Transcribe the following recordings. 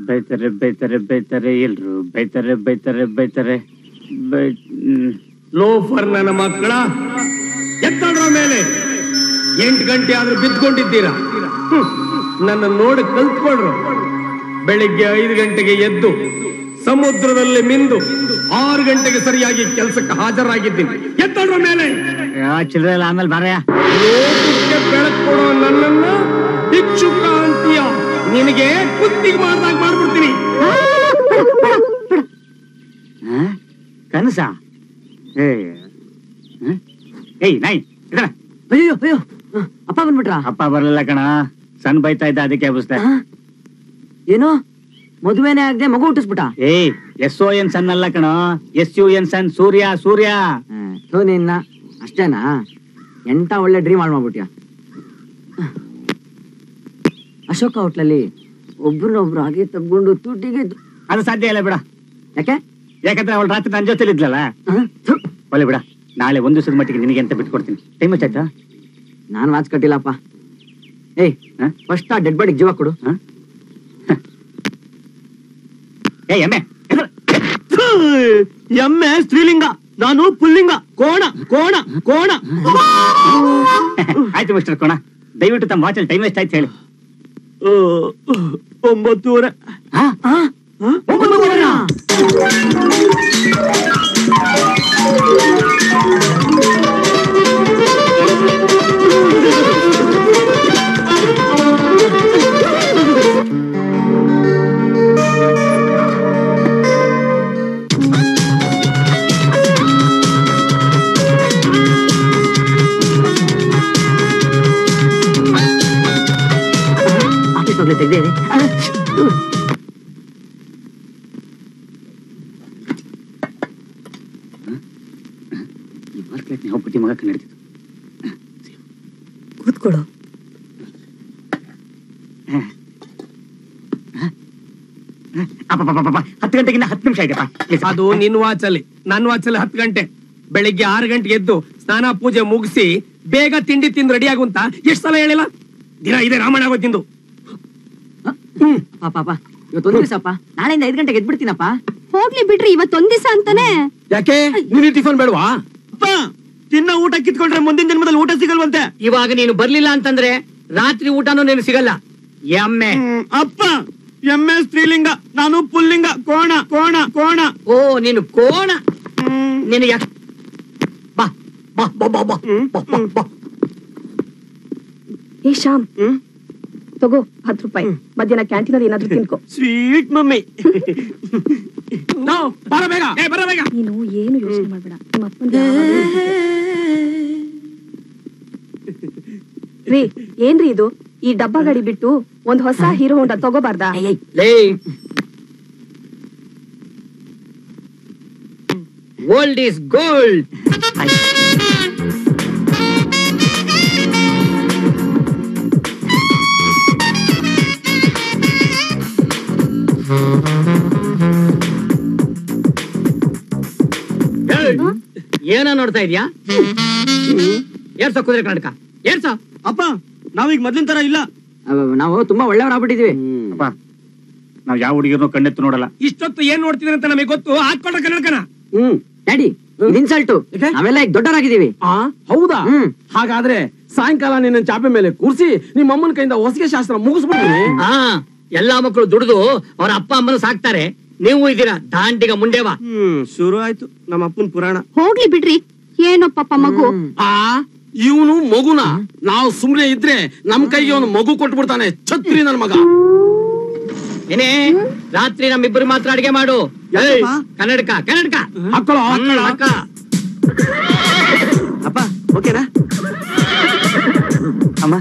ಬೈತಾರೆ ಬೈತಾರೆ ಬೈತಾರೆ ಎಲ್ರು ಬೈತಾರೆ ಬೈತಾರೆ ಬೈತಾರೆ ಬೈ ಹ್ಮ್. ಲೋಫರ್ ನನ್ನ ಮಕ್ಕಳ ಎತ್ತಡ್ರ ಮೇಲೆ ಎಂಟು ಗಂಟೆ ಆದ್ರೂ ಬಿದ್ಕೊಂಡಿದ್ದೀರಾ ಹ್ಮ್. ನನ್ನ ನೋಡಿ ಕಲ್ತ್ಕೊಳ್ರು ಬೆಳಿಗ್ಗೆ ಐದು ಗಂಟೆಗೆ ಎದ್ದು ಸಮುದ್ರದಲ್ಲಿ ಮಿಂದು ಆರು ಗಂಟೆಗೆ ಸರಿಯಾಗಿ ಕೆಲಸಕ್ಕೆ ಹಾಜರಾಗಿದ್ದೀನಿ ಎತ್ತಡ್ರ ಮೇಲೆ ಯಾ, ಚಿಲ್ಲರೆ ಎಲ್ಲ ಆಮೇಲೆ ಬಾರಯ್ಯ ಲೋಕಕ್ಕೆ ಬೆಳಕು ಕೊಡೋ ನನ್ನನ್ನ ಭಿಕ್ಷುಕ ಅಂತೀಯ ನಿನಗೆ ಕುತ್ತಿಗೆ ಮಾಡ್ದಾಗ ಮಾಡ್ಬಿಡ್ತೀನಿ ಆ? ಕನಸ ಏ ಆ? ಏಯ್ ನಾಯಿ ಇದ್ರ ಅಯ್ಯೋ ಅಯ್ಯೋ ಹ, ಅಪ್ಪ ಬಂದ್ಬಿಟ್ರಾ ಅಪ್ಪ ಬರ್ಲಿಲ್ಲ ಕಣ ಸಣ್ಣ ಬೈತಾ ಇದ್ದ ಅದಕ್ಕೆ ಎಬ್ಬಿಸ್ದೆ ಹ? ಏನು ಮದುವೆನೇ ಆಗದೆ ಮಗು ಹುಟ್ಟಿಸ್ಬಿಟ್ಟ ಏಯ್ ಎಸ್ ಓ ಎನ್ ಸನ್ ಅಲ್ಲ ಕಣ S U N sun Surya Surya ಥೋ ನಿನ್ನ ಅಷ್ಟೇನಾ ಎಂತ ಒಳ್ಳೆ ಡ್ರೀಮ್ ಹಾಳು ಮಾಡ್ಬಿಟ್ಯಾ ಅಶೋಕ ಹೋಟ್ಲಲ್ಲಿ ಒಬ್ರನ್ನೊಬ್ರು ಹಾಗೆ ತಗೊಂಡು ತುಟಿಗೆ ತು- ಅದು ಸಾಧ್ಯ ಇಲ್ಲ ಬಿಡ ಯಾಕೆ ಯಾಕಂದ್ರೆ ಅವಳು ರಾತ್ರಿ ನನ್ನ ಜೊತೆಲಿ ಇದ್ಲಲ್ಲ ಹ? ಥು. ಒಳ್ಳೆ ಬಿಡ ನಾಳೆ ಒಂದು ದಿವಸದ ಮಟ್ಟಿಗೆ ನಿನಗೆ ಅಂತ ಬಿಟ್ಕೊಡ್ತೀನಿ ಟೈಮ್ ಆಯ್ತಾ ನಾನ್ ವಾಚ್ ಕಟ್ಟಿಲ್ಲಪ್ಪ ಏಯ್ ಹ? ಫಸ್ಟ್ ಆ ಡೆಡ್ ಬಾಡಿಗೆ ಜೀವ ಕೊಡು ಏ ಎಮ್ಮೆ ಎದ್ರು. ಎಮ್ಮೆ ಸ್ತ್ರೀಲಿಂಗ ನಾನು ಪುಲ್ಲಿಂಗ ಕೋಣ ಕೋಣ ಕೋಣ ಆಯ್ತು ಮಿಸ್ಟರ್ ಕೋಣ ದಯವಿಟ್ಟು ತಮ್ಮ ವಾಚಲ್ಲಿ ಟೈಮ್ ವೇಸ್ಟ್ ಆಯ್ತು ಹೇಳಿ ಒಂಬತ್ತೂವರೆ ಹಾ? ಒಂಬತ್ತೂವರೆನಾ? ಆಫೀಸ್ ಹೋಗ್ಲಿ ತೆಗ್ದೇ ಇದೆ ಈ ಮಾರ್ಕೆಟ್ ಹೋಗ್ಬಿಟ್ಟು ಮಗ ಕನ್ನಡಿದ್ದು ಕೂತ್ಕೊಳ್ಳು ಅಪ್ಪಪ್ಪಪ್ಪಪ್ಪ, ಹತ್ತು ಗಂಟೆಗಿನ್ನ ಹತ್ತು ನಿಮಿಷ ಆಯ್ತಪ್ಪ Please. ಅದು ನಿನ್ ವಾಚಲ್ಲಿ ನನ್ನ ವಾಚಲ್ಲಿ ಹತ್ತು ಗಂಟೆ ಬೆಳಿಗ್ಗೆ ಆರು ಗಂಟೆಗೆ ಎದ್ದು ಸ್ನಾನ ಪೂಜೆ ಮುಗಿಸಿ ಬೇಗ ತಿಂಡಿ ತಿಂದು ರೆಡಿ ಆಗುಂತ ಎಷ್ಟ್ ಸಲ ಹೇಳಿಲ್ಲ ದಿನ ಇದೆ ರಾಮಾಯಣ ಆಗೋ ತಿಂದು ಪಾಪ ಇವತ್ತು ಒಂದು ದಿವಸಪ್ಪ ನಾಳೆಯಿಂದ ಐದು ಗಂಟೆಗೆ ಎದ್ಬಿಡ್ತೀನಪ್ಪ ಹೋಗ್ಲಿ ಬಿಡ್ರಿ ಇವತ್ತೊಂದ್ ದಿವಸ ಅಂತಾನೆ ಯಾಕೆ ನೀನು ಟಿಫನ್ ಬೇಡವಾ ತಿನ್ನ ಊಟ ಕಿತ್ಕೊಂಡ್ರೆ ಮುಂದಿನ ಜನ್ಮದಲ್ಲಿ ಊಟ ಸಿಗಲ್ವಂತೆ ಇವಾಗ ನೀನು ಬರ್ಲಿಲ್ಲ ಅಂತಂದ್ರೆ ರಾತ್ರಿ ಊಟನೂ ನೀನು ಸಿಗಲ್ಲ ಎಮ್ಮೆ ಅಪ್ಪ ಎಮ್ಮೆ ಸ್ತ್ರೀಲಿಂಗ ನಾನು ಪುಲ್ಲಿಂಗ ಕೋಣ ಕೋಣ ಕೋಣ ಓ ನೀನು ಕೋಣ ನಿನಗೆ ಯಾಕ್- ಬಾ ಬಾ ಬಾ ಬಾ ಬಾ ಬಾ, ಬಾ, ಬಾ. ಏ ಶ್ಯಾಮ್ ತಗೋ ಹತ್ತು ರೂಪಾಯಿ ಮಧ್ಯಾಹ್ನ ಕ್ಯಾಂಟೀನ್ ಅಲ್ಲಿ ಏನಾದ್ರೂ ತಿನ್ಕೋ ಸ್ವೀಟ್ ಮಮ್ಮಿ ನಾವು ಬರ ಬೇಗ ಏ ಬರ ಬೇಗ ನೀನು ಏನು ಯೋಚನೆ ಮಾಡ್ಬೇಡ ನಿಮ್ಮ ಅಪ್ಪಂಗೆ ಯಾವಾಗ್ಲೂ ರೀ ಏನ್ರಿ ಇದು ಈ ಡಬ್ಬಾ ಗಾಡಿ ಬಿಟ್ಟು ಒಂದ್ ಹೊಸ ಹೀರೋ ಹೊಂಡ ತಗೋಬಾರ್ದಾ ಲೇ ಓಲ್ಡ್ ಈಸ್ ಗೋಲ್ಡ್ ಏನ ನೋಡ್ತಾ ಇದ್ಯಾ ಏರ್ಸ ಕುದುರೆ ಕರ್ನಾಟಕ ಏರ್ಸ ಅಪ್ಪ ನಾವೀಗ ಮೊದ್ಲಿನ ತರ ಇಲ್ಲ ನಾವು ತುಂಬಾ ಒಳ್ಳೆಯವರಾಗ್ಬಿಟ್ಟಿದೀವಿ ಅಪ್ಪ ನಾವ್ ಯಾವ ಹುಡುಗಿರ್ನು ಕಣ್ಣೆತ್ತು ನೋಡಲ್ಲ ಇಷ್ಟೊತ್ತು ಏನ್ ನೋಡ್ತಿದ್ರೆ ಅಂತ ನಮಗೆ ಗೊತ್ತು ಹಾಕೊಳ್ರ ಕನ್ನಡಕನ ಹ್ಮ್ ಡ್ಯಾಡಿ ಇದು ಇನ್ಸಲ್ಟು ನಾವೆಲ್ಲ ಈಗ ದೊಡ್ಡವರಾಗಿದ್ದೀವಿ ಆ ಹೌದಾ ಹ್ಮ್. ಹಾಗಾದ್ರೆ ಸಾಯಂಕಾಲ ನಿನ್ನ ಚಾಪೆ ಮೇಲೆ ಕೂರಿಸಿ ನಿಮ್ಮ ಅಮ್ಮನ ಕೈಯಿಂದ ಹೊಸಿಗೆ ಶಾಸ್ತ್ರ ಮುಗಿಸ್ಬಿಡ್ತೀನಿ ಹಾ ಎಲ್ಲಾ ಮಕ್ಕಳು ದುಡಿದು ಅವ್ರ ಅಪ್ಪ ಅಮ್ಮನ ಸಾಕ್ತಾರೆ ನೀವು ಇದ್ದೀರಾ ದಾಂಡಿಗ ಮುಂಡೆವಾ ಹ್ಮ್ ಶುರು ಆಯ್ತು ನಮ್ಮ ಅಪ್ಪನ ಪುರಾಣ ಹೋಗ್ಲಿ ಬಿಡ್ರಿ ಏನೋ ಪಾಪ ಮಗು ಆ ಇವನು ಮಗುನ ನಾವು ಸುಮ್ನೆ ಇದ್ರೆ ನಮ್ ಕೈಗೆ ಅವನು ಮಗು ಕೊಟ್ಬಿಡ್ತಾನೆ ಛತ್ರಿ ನನ್ ಮಗ ಏನೇ ರಾತ್ರಿ ನಮ್ಮಿಬ್ಬರು ಮಾತ್ರ ಅಡಿಗೆ ಮಾಡು ಏಯ್, ಕನ್ನಡಕ ಕನ್ನಡಕ ಹಾಕೊಳ್ಳೋ ಹ್ಮ್, ಅಕ್ಕ ಅಪ್ಪ ಓಕೆನಾ ಅಮ್ಮ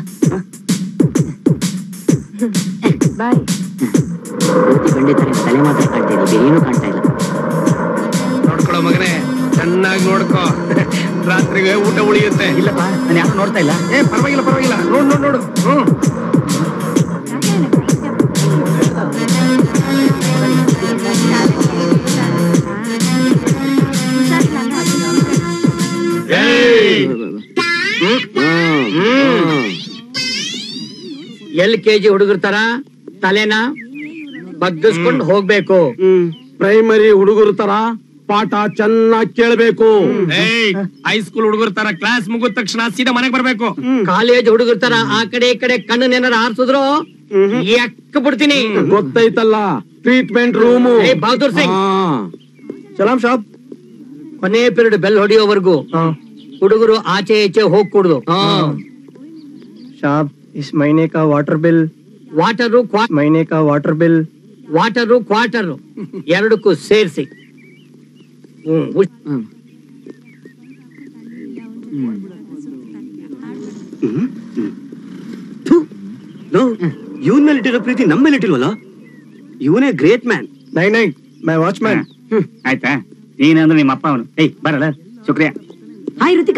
ಬಾಯ್ ಜ್ಯೋತಿ ಬಂಡೆ ತರ ತಲೆ ಮಾತ್ರ ಕಾಣ್ತಾ ಇದೆ ಬೇರೇನು ಕಾಣ್ತಾ ಇಲ್ಲ ನೋಡ್ಕೊಳೋ ಮಗನೇ ಚೆನ್ನಾಗಿ ನೋಡ್ಕೋ ರಾತ್ರಿಗೆ ಊಟ ಉಳಿಯುತ್ತೆ ಇಲ್ಲಪ್ಪ ನಾನು ಯಾರು ನೋಡ್ತಾ ಇಲ್ಲ ಏ ಪರವಾಗಿಲ್ಲ ಪರವಾಗಿಲ್ಲ ನೋಡ್ ನೋಡ್ ನೋಡು ಹ್ಮ್ ಎಲ್ ಕೆಜಿ ಹುಡುಗರ ತರ ತಲೆನ ಬಗ್ಗಿಸ್ಕೊಂಡು ಹೋಗ್ಬೇಕು ಪ್ರೈಮರಿ ಹುಡುಗರ ತರ ಪಾಠ ಚೆನ್ನಾಗಿ ಕೇಳ್ಬೇಕು ಹೈಸ್ಕೂಲ್ ಹುಡುಗರ ತರ ಕ್ಲಾಸ್ ಮುಗಿದ ತಕ್ಷಣ ಸೀದಾ ಮನೆಗೆ ಬರ್ಬೇಕು ಕಾಲೇಜ್ ಹುಡುಗರ ತರ ಆ ಕಡೆ ಈ ಕಡೆ ಕಣ್ಣು ಏನಾರ ಆರ್ಸಿದ್ರು ಎಕ್ಕ ಬಿಡ್ತೀನಿ ಗೊತ್ತೈತಲ್ಲ ಟ್ರೀಟ್ಮೆಂಟ್ ರೂಮು ಏ, ಬಹದ್ದೂರ್ ಸಿಂಗ್. ಸಲಾಂ ಶಾಪ್ ಕೊನೆ ಪೀರಿಯಡ್ ಬೆಲ್ ಹೊಡಿಯೋವರೆಗೂ ಹುಡುಗರು ಆಚೆ ಈಚೆ ಹೋಗ್ಕೂಡ್ದು ಶಾಪ್ ಇಸ್ ಮहीने का वाटर बिल ವಾಟರು महीने का वाटर बिल ವಾಟರು ಕ್ವಾರ್ಟರು ಎರಡಕ್ಕೂ ಸೇರಿಸಿ ಇವನ್ ಮೇಲೆ ಇಟ್ಟಿರೋ ಪ್ರೀತಿ ನಮ್ಮ ಮೇಲೆ ಇಟ್ಟಿಲ್ವಲ್ಲ ಇವನೇ ಗ್ರೇಟ್ ಮ್ಯಾನ್ ನೈ ನೈ ಮೈ ವಾಚ್ಮ್ಯಾನ್ ಆಯ್ತಾ ನೀನಂದ್ರೆ ನಿಮ್ಮ ಅಪ್ಪ ಅವನು ಏಯ್ ಬರಲ್ಲ ಶುಕ್ರಿಯಾ ಹಾಯ್ ಋತಿಕಾ